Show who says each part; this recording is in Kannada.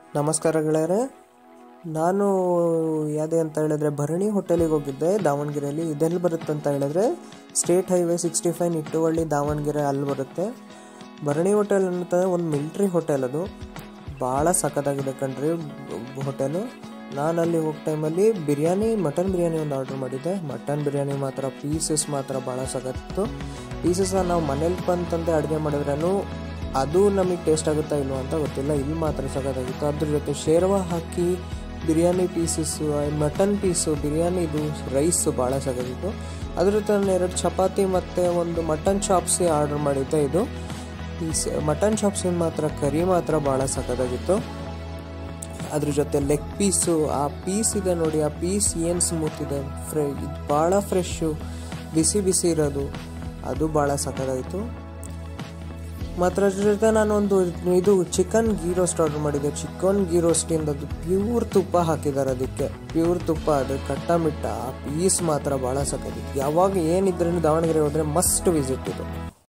Speaker 1: ನಮಸ್ಕಾರ ಗೆಳೆಯರೆ ನಾನು ಯಾವ್ದೇ ಅಂತ ಹೇಳಿದ್ರೆ ಭರಣಿ ಹೋಟೆಲಿಗೆ ಹೋಗಿದ್ದೆ ದಾವಣಗೆರೆಯಲ್ಲಿ ಇದೆಲ್ಲಿ ಬರುತ್ತೆ ಅಂತ ಹೇಳಿದ್ರೆ state highway sixty five Nittuvalli Davangere ಅಲ್ಲಿ ಬರುತ್ತೆ ಭರಣಿ ಹೋಟೆಲ್ ಅಂತ ಒಂದು ಮಿಲ್ಟ್ರಿ ಹೋಟೆಲ್ ಅದು ಭಾಳ ಸಖತ್ತಾಗಿದೆ ಕಣ್ರಿ ಹೋಟೆಲು ನಾನು ಅಲ್ಲಿ ಹೋಗೋ ಟೈಮಲ್ಲಿ ಬಿರಿಯಾನಿ ಮಟನ್ ಬಿರಿಯಾನಿ ಒಂದು ಆರ್ಡ್ರ್ ಮಾಡಿದ್ದೆ ಮಟನ್ ಬಿರಿಯಾನಿ ಮಾತ್ರ ಪೀಸಸ್ ಮಾತ್ರ ಭಾಳ ಸಖತ್ತು ಪೀಸಸ್ನ ನಾವು ಮನೇಲಿ ಬಂತಂತೆ ಅಡುಗೆ ಮಾಡಿದ್ರೂ ಅದು ನಮಗೆ ಟೇಸ್ಟ್ ಆಗುತ್ತಾ ಇಲ್ವೋ ಅಂತ ಗೊತ್ತಿಲ್ಲ ಇಲ್ಲಿ ಮಾತ್ರ ಸಖತ್ತಾಗಿತ್ತು ಅದ್ರ ಜೊತೆ ಶೇರ್ವಾ ಹಾಕಿ ಬಿರಿಯಾನಿ ಪೀಸಸ್ಸು ಮಟನ್ ಪೀಸು ಬಿರಿಯಾನಿದು ರೈಸು ಭಾಳ ಸಖತ್ತಿತ್ತು ಅದ್ರ ಜೊತೆ ನಾನು ಎರಡು ಚಪಾತಿ ಮತ್ತು ಒಂದು ಮಟನ್ ಚಾಪ್ಸಿ ಆರ್ಡ್ರ್ ಮಾಡಿದ್ದೆ ಇದು ಈ ಮಟನ್ ಚಾಪ್ಸಿನ ಮಾತ್ರ ಕರಿ ಮಾತ್ರ ಭಾಳ ಸಖತ್ತಾಗಿತ್ತು ಅದ್ರ ಜೊತೆ ಲೆಗ್ ಪೀಸು ಆ ಪೀಸ್ ಇದೆ ನೋಡಿ ಆ ಪೀಸ್ ಏನು ಸ್ಮೂತ್ ಇದೆ ಫ್ರೈ ಇದು ಭಾಳ ಫ್ರೆಶ್ಶು ಬಿಸಿ ಬಿಸಿ ಇರೋದು ಅದು ಭಾಳ ಸಖತ್ತಾಯಿತು ಮತ್ತು ಅದ್ರ ಜೊತೆ ನಾನೊಂದು ಇದು ಚಿಕನ್ ಗೀ ರೋಸ್ಟ್ ಆರ್ಡರ್ ಮಾಡಿದ್ದೆ ಚಿಕನ್ ಗೀ ರೋಸ್ಟಿಂದ ಅದು ಪ್ಯೂರ್ ತುಪ್ಪ ಹಾಕಿದ್ದಾರೆ ಅದಕ್ಕೆ ಪ್ಯೂರ್ ತುಪ್ಪ ಅದು ಕಟ್ಟ ಮಿಟ್ಟ ಆ ಪೀಸ್ ಮಾತ್ರ ಭಾಳ ಸಖತ್ತಿತ್ತು ಯಾವಾಗ ಏನಿದ್ರೂ ದಾವಣಗೆರೆ ಹೋದರೆ ಮಸ್ಟ್ ವಿಸಿಟ್ ಇದು